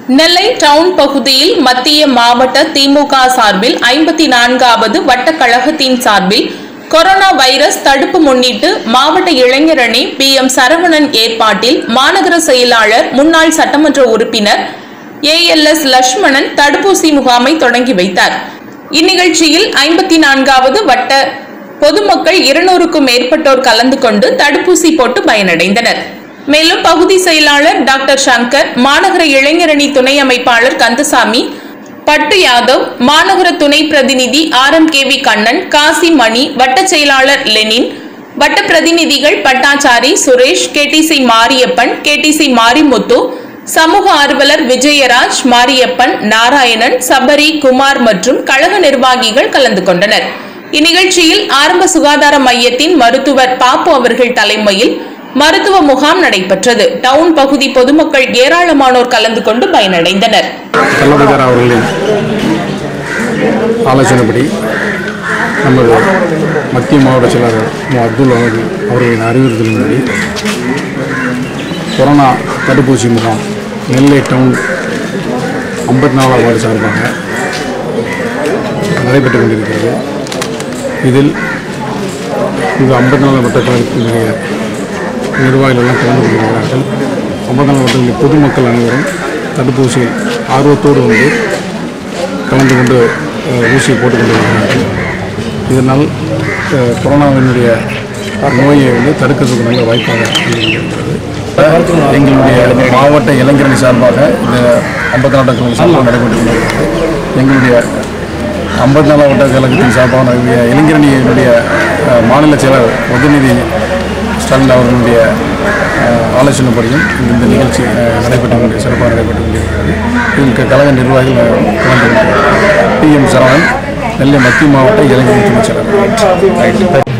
நெல்லை down பகுதியில் மத்திய மாவட்ட திமுக சார்பில் ஐம்பத்தி நான்காவது வட்டக்கழகத்தின் சார்பில் கொரோனா வைரஸ் தடுப்பு முன்னிட்டு மாவட்ட இளைஞரணி பி எம் சரவணன் ஏற்பாட்டில் மாநகர செயலாளர் முன்னாள் சட்டமன்ற உறுப்பினர் ஏஎல்எஸ் லட்சுமணன் தடுப்பூசி முகாமை தொடங்கி வைத்தார் இந்நிகழ்ச்சியில் ஐம்பத்தி நான்காவது வட்ட பொதுமக்கள் இருநூறுக்கும் மேற்பட்டோர் கலந்து கொண்டு தடுப்பூசி போட்டு பயனடைந்தனர் மேலும் பகுதி செயலாளர் டாக்டர் சங்கர் மாநகர இளைஞரணி துணை அமைப்பாளர் கந்தசாமி பட்டு யாதவ் மாநகர துணை பிரதிநிதி R M K V Kannan Kasimani வட்ட செயலாளர் லெனின் வட்ட பிரதிநிதிகள் பட்டாச்சாரி சுரேஷ் கேடிசி மாரியப்பன் கேடிசி மாரிமுத்து சமூக ஆர்வலர் விஜயராஜ் மாரியப்பன் நாராயணன் சபரி குமார் மற்றும் கழக நிர்வாகிகள் கலந்து கொண்டனர் இந்நிகழ்ச்சியில் ஆரம்ப சுகாதார மையத்தின் மருத்துவர் பாப்பு அவர்கள் தலைமையில் மருத்துவ முகாம் நடைபெற்றது டவுன் பகுதி பொதுமக்கள் ஏராளமானோர் கலந்து கொண்டு பயனடைந்தனர் கல்லூரிகார் அவர்களின் ஆலோசனைப்படி நமது மத்திய மாவட்ட செயலாளர் மு அப்துல் அவர்கள் அவர்களின் அறிவுறுத்தலின்படி கொரோனா தடுப்பூசி முகாம் நெல்லை டவுன் ஐம்பத்தி நாலாம் வார்டு சார்பாக நடைபெற்று கொண்டிருக்கிறது இதில் இது ஐம்பத்தி நாலாம் வட்டக்கழகத்தினுடைய நிர்வாகிகள் எல்லாம் கலந்து கொண்டிருக்கிறார்கள் ஐம்பத்தி நாலு வட்டங்களில் பொதுமக்கள் அனைவரும் தடுப்பூசி ஆர்வத்தோடு வந்து கலந்து கொண்டு அஹ், ஊசியை போட்டுக் கொண்டிருக்கிறார்கள் இதனால் அஹ், கொரோனாவினுடைய நோயை வந்து தடுக்கிறதுக்கு நல்ல வாய்ப்பாக இருக்கிறது எங்களுடைய மாவட்ட இளைஞரணி சார்பாக இந்த ஐம்பத்தி நாலு கழகம் சார்பாக நடைபெற்று கொண்டிருக்கிறது எங்களுடைய ஐம்பத்தி நாலாம் வட்ட கழகத்தின் சார்பாக நம்முடைய இளைஞரணியினுடைய அஹ், மாநில செயலர் உதயநிதி ஸ்டாலின் அவர்களுடைய அஹ், ஆலோசனைப்படியும் இந்த நிகழ்ச்சி அஹ், நடைபெற்று கொண்டு சிறப்பாக நடைபெற்று கொண்டிருக்கிறது இதில் க- கழக நிர்வாகிகள் கலந்து பி எம் சரவணன் நெல்லை மத்திய மாவட்ட இளைஞர் துணை செயலர்